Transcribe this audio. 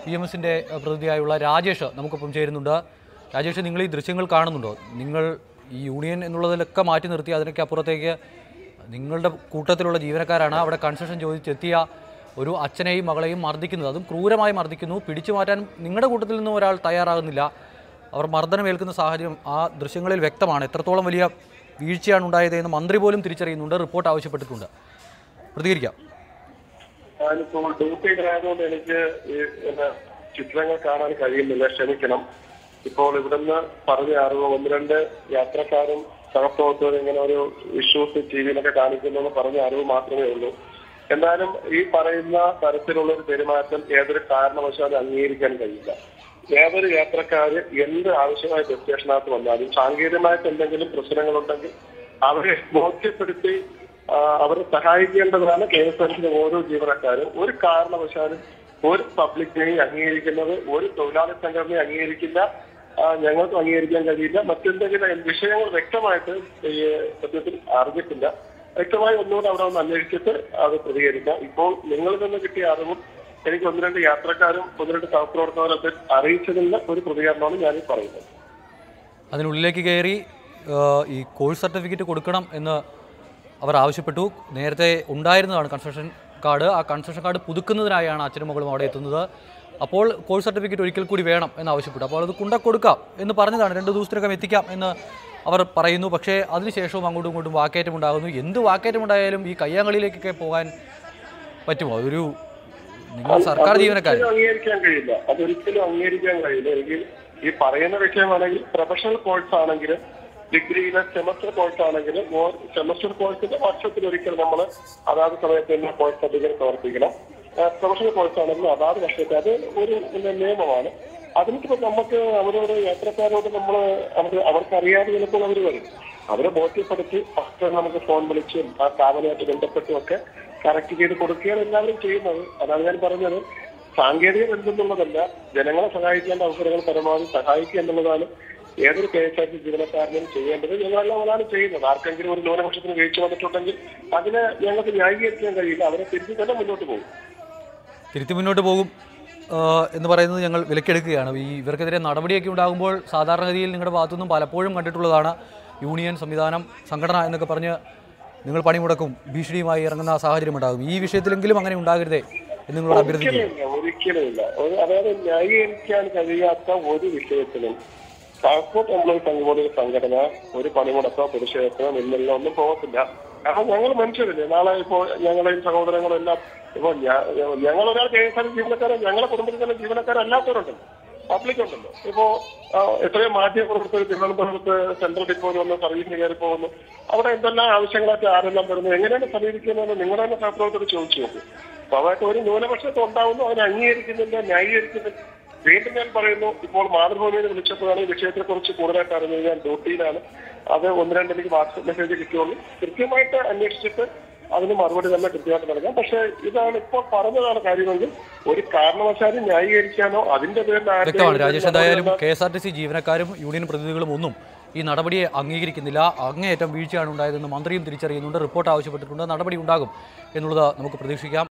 B M എസിൻ്റെ പ്രതിനിധിയായുള്ള രാജേഷ് നമുക്കൊപ്പം ചേരുന്നുണ്ട് രാജേഷ് നിങ്ങൾ ഈ ദൃശ്യങ്ങൾ കാണുന്നുണ്ടോ നിങ്ങൾ ഈ യൂണിയൻ എന്നുള്ളതിലൊക്കെ മാറ്റി നിർത്തി അതിനൊക്കെ അപ്പുറത്തേക്ക് നിങ്ങളുടെ കൂട്ടത്തിലുള്ള ജീവനക്കാരാണ് അവിടെ കൺസെഷൻ ചോദിച്ചെത്തിയ ഒരു അച്ഛനെയും മകളെയും മർദ്ദിക്കുന്നത് അതും ക്രൂരമായി മർദ്ദിക്കുന്നു പിടിച്ചു മാറ്റാൻ നിങ്ങളുടെ കൂട്ടത്തിൽ നിന്നും ഒരാൾ തയ്യാറാകുന്നില്ല അവർ മർദ്ദനമേൽക്കുന്ന സാഹചര്യം ആ ദൃശ്യങ്ങളിൽ വ്യക്തമാണ് എത്രത്തോളം വലിയ വീഴ്ചയാണ് ഉണ്ടായത് എന്ന് മന്ത്രി പോലും തിരിച്ചറിയുന്നുണ്ട് റിപ്പോർട്ട് ആവശ്യപ്പെട്ടിട്ടുണ്ട് പ്രതികരിക്കാം ഞാനിപ്പോൾ ഡ്യൂട്ടിയിലായതുകൊണ്ട് എനിക്ക് ഈ പിന്നെ ചിത്രങ്ങൾ കാണാൻ കഴിയുന്നില്ല ക്ഷമിക്കണം ഇപ്പോൾ ഇവിടുന്ന് പറഞ്ഞ അറിവ് ഒന്ന് രണ്ട് യാത്രക്കാരും സഹപ്രവർത്തകരും ഇങ്ങനെ ഒരു ഇഷ്യൂസ് ടി വിയിലൊക്കെ കാണിക്കുന്നു പറഞ്ഞ അറിവ് മാത്രമേ ഉള്ളൂ എന്നാലും ഈ പറയുന്ന തരത്തിലുള്ള ഒരു പെരുമാറ്റം ഏതൊരു കാരണവശാലും അംഗീകരിക്കാൻ കഴിയില്ല ഏതൊരു യാത്രക്കാര് എന്ത് ആവശ്യമായ ഡെസ്റ്റിനേഷനകത്ത് വന്നാലും സാങ്കേതികമായിട്ട് എന്തെങ്കിലും പ്രശ്നങ്ങളുണ്ടെങ്കിൽ അവരെ ബോധ്യപ്പെടുത്തി ആ, അവരെ സഹായിക്കേണ്ടതാണ് കെ എസ് ആർ ടിയിലെ ഓരോ ജീവനക്കാരും ഒരു കാരണവശാലും ഒരു പബ്ലിക്കിനെയും അംഗീകരിക്കുന്നത് ഒരു തൊഴിലാളി സംഘടനയെ അംഗീകരിക്കില്ല ആ, ഞങ്ങൾക്കും അംഗീകരിക്കാൻ കഴിയില്ല മറ്റെന്തെങ്കിലും വിഷയങ്ങൾ വ്യക്തമായിട്ട് ഈ സത്യത്തിൽ അറിഞ്ഞിട്ടില്ല വ്യക്തമായി ഒന്നുകൂടെ അവിടെ ഒന്ന് അന്വേഷിച്ചിട്ട് അത് പ്രതികരിക്കാം ഇപ്പോൾ നിങ്ങളിൽ നിന്ന് കിട്ടിയ അറിവും എനിക്ക് ഒന്ന് രണ്ട് യാത്രക്കാരും ഒന്ന് രണ്ട് സഹപ്രവർത്തകരൊക്കെ അറിയിച്ചതിന്റെ ഒരു പ്രതികരണമാണ് ഞാൻ ഈ പറയുന്നത് അതിനുള്ളിലേക്ക് കയറി ആ, ഈ കോഴ്സ് സർട്ടിഫിക്കറ്റ് കൊടുക്കണം എന്ന് അവർ ആവശ്യപ്പെട്ടു നേരത്തെ ഉണ്ടായിരുന്നതാണ് കൺസ്ട്രക്ഷൻ കാർഡ് ആ കൺസ്ട്രക്ഷൻ കാർഡ് പുതുക്കുന്നതിനായാണ് അച്ഛനും മകളും അവിടെ എത്തുന്നത് അപ്പോൾ കോഴ്സ് സർട്ടിഫിക്കറ്റ് ഒരിക്കൽ കൂടി വേണം എന്ന് ആവശ്യപ്പെട്ടു അപ്പോൾ അത് കൊണ്ട കൊടുക്കാം എന്ന് പറഞ്ഞതാണ് രണ്ട് ദിവസത്തിനകം എത്തിക്കാം എന്ന് അവർ പറയുന്നു പക്ഷേ അതിനുശേഷവും അങ്ങോട്ടും ഇങ്ങോട്ടും വാക്കേറ്റം ഉണ്ടാകുന്നു എന്ത് വാക്കേറ്റം ഉണ്ടായാലും ഈ കയ്യാങ്കളിയിലേക്കൊക്കെ പോകാൻ പറ്റുമോ ഒരു നിങ്ങൾ സർക്കാർ ജീവനക്കാർ അതൊരിക്കലും അംഗീകരിക്കാൻ കഴിയില്ല അതൊരിക്കലും അംഗീകരിക്കാൻ കഴിയില്ല എനിക്ക് ഈ പറയുന്ന വിഷയമാണെങ്കിൽ പ്രൊഫഷണൽ കോഴ്സ് ആണെങ്കിൽ ഡിഗ്രിയിലെ സെമസ്റ്റർ കോഴ്സ് ആണെങ്കിൽ സെമസ്റ്റർ കോഴ്സിന്റെ വർഷത്തിൽ ഒരിക്കൽ നമ്മൾ അതാത് സമയത്ത് തന്നെ കോഴ്സ് സർട്ടിഫിക്കറ്റ് സമർപ്പിക്കണം പ്രൊഫഷണൽ കോഴ്സ് ആണെങ്കിൽ അതാത് വർഷത്തെ അത് ഒരു പിന്നെ നിയമമാണ് അതിനിപ്പോ നമുക്ക് അവരോട് യാത്രക്കാരോട് നമ്മൾ അവർ അവർക്കറിയാതെ ചിലപ്പോൾ അവർ വരും അവരെ ബോധ്യപ്പെടുത്തി ഫസ്റ്റ് നമുക്ക് ഫോൺ വിളിച്ചും ആ സ്ഥാപനമായിട്ട് ബന്ധപ്പെട്ടും ഒക്കെ കറക്റ്റ് ചെയ്ത് കൊടുക്കുകയാണ് എല്ലാവരും ചെയ്യുന്നത് അതാണ് ഞാൻ പറഞ്ഞത് സാങ്കേതികം എന്തെന്നുള്ളതല്ല ജനങ്ങളെ സഹായിക്കേണ്ട അവസരങ്ങൾ പരമാവധി സഹായിക്കുക എന്നുള്ളതാണ് ഏതൊരു കെ എസ് ആർ ടി ജീവനക്കാരനും ചെയ്യേണ്ടത് ഞങ്ങളെല്ലാം അതാണ് ചെയ്യുന്നത് ആർക്കെങ്കിലും ഒരു ന്യൂനപക്ഷത്തിന് വീഴ്ച വന്നിട്ടുണ്ടെങ്കിൽ അതിനെ ഞങ്ങൾക്ക് ന്യായീകരിക്കാൻ കഴിയില്ല അവരെ തിരിച്ചു തന്നെ മുന്നോട്ട് പോകും തിരുത്തി മുന്നോട്ട് പോകും ആ, എന്ന് പറയുന്നത് ഞങ്ങൾ വിലക്കെടുക്കുകയാണ് ഈ ഇവർക്കെതിരെ നടപടിയൊക്കെ ഉണ്ടാകുമ്പോൾ സാധാരണഗതിയിൽ നിങ്ങളുടെ ഭാഗത്തുനിന്നും പലപ്പോഴും കണ്ടിട്ടുള്ളതാണ് യൂണിയൻ സംവിധാനം സംഘടന എന്നൊക്കെ പറഞ്ഞ് നിങ്ങൾ പണിമുടക്കും ഭീഷണിയുമായി ഇറങ്ങുന്ന സാഹചര്യം ഉണ്ടാകും ഈ വിഷയത്തിലെങ്കിലും അങ്ങനെ ഉണ്ടാകരുതേ എന്ന് നിങ്ങളോട് അഭ്യർത്ഥിക്കുന്നു ഒരിക്കലുമില്ല ഒരിക്കലുമില്ല ഒരു- അതായത് ന്യായീകരിക്കാൻ കഴിയാത്ത ഒരു വിഷയത്തിലും ട്രാൻസ്പോർട്ട് എംപ്ലോയീസ് സംഘടന സംഘടന ഒരു പണിമുടക്കോ പ്രതിഷേധത്തിനോ നിന്നില്ല ഒന്നും പോകത്തില്ല കാരണം ഞങ്ങൾ മനുഷ്യരല്ലേ നാളെ ഇപ്പോ ഞങ്ങളെയും സഹോദരങ്ങളും എല്ലാം ഇപ്പോ ഞങ്ങൾ ഒരാൾ കെ എസ് ആർ ജീവനക്കാരൻ ഞങ്ങളുടെ കുടുംബത്തിൽ തന്നെ ജീവനക്കാരല്ലാത്തവരുണ്ടല്ലോ പബ്ലിക് ഉണ്ടല്ലോ ഇപ്പോ ആ, എത്രയോ മാധ്യമ പ്രവർത്തകർ തിരുവനന്തപുരത്ത് സെൻട്രൽ ഡിപ്പോയിൽ വന്ന് സർവീസിന് കയറി പോകുന്നു അവിടെ എന്തെല്ലാം ആവശ്യങ്ങളായിട്ട് ആരെല്ലാം വരുന്നു എങ്ങനെയാണ് സമീപിക്കുന്നതെന്ന് നിങ്ങളുടെ തന്നെ സഹപ്രവർത്തകർ ചോദിച്ചു നോക്കും സ്വാഭാവികമായിട്ട് ഒരു ന്യൂനപക്ഷത്തെ ഉണ്ടാവുന്നു അതിനെ അംഗീകരിക്കുന്നില്ല ന്യായീകരിക്കുന്നില്ല വീണ്ടും ഞാൻ പറയുന്നു ഇപ്പോൾ മാതൃഭൂമിയിൽ വിളിച്ചപ്പോഴാണ് ഈ വിഷയത്തെ കുറിച്ച് കൂടുതലായിട്ട് അറിഞ്ഞത് ഞാൻ ഡ്യൂട്ടിയിലാണ് അത് ഒന്ന് രണ്ട് എനിക്ക് വാട്സ്ആപ്പ് മെസ്സേജ് കിട്ടിയുള്ളൂ കൃത്യമായിട്ട് അന്വേഷിച്ചിട്ട് അതിന് മറുപടി തന്നെ കൃത്യമായിട്ട് നൽകാം പക്ഷേ ഇതാണ് ഇപ്പോൾ പറഞ്ഞതാണ് കാര്യമെങ്കിൽ ഒരു കാരണവശാലും ന്യായീകരിക്കാനോ അതിന്റെ പേരിൽ ആരുടെയും വ്യക്തമാണ് രാജേഷ് എന്തായാലും നടപടി K S R T C ജീവനക്കാരും യൂണിയൻ പ്രതിനിധികളും ഒന്നും ഈ നടപടിയെ അംഗീകരിക്കുന്നില്ല അങ്ങേയറ്റം വീഴ്ചയാണ് ഉണ്ടായതെന്ന് മന്ത്രിയും തിരിച്ചറിയുന്നുണ്ട് റിപ്പോർട്ട് ആവശ്യപ്പെട്ടിട്ടുണ്ട് നടപടി ഉണ്ടാകും എന്നുള്ളത് നമുക്ക് പ്രതീക്ഷിക്കാം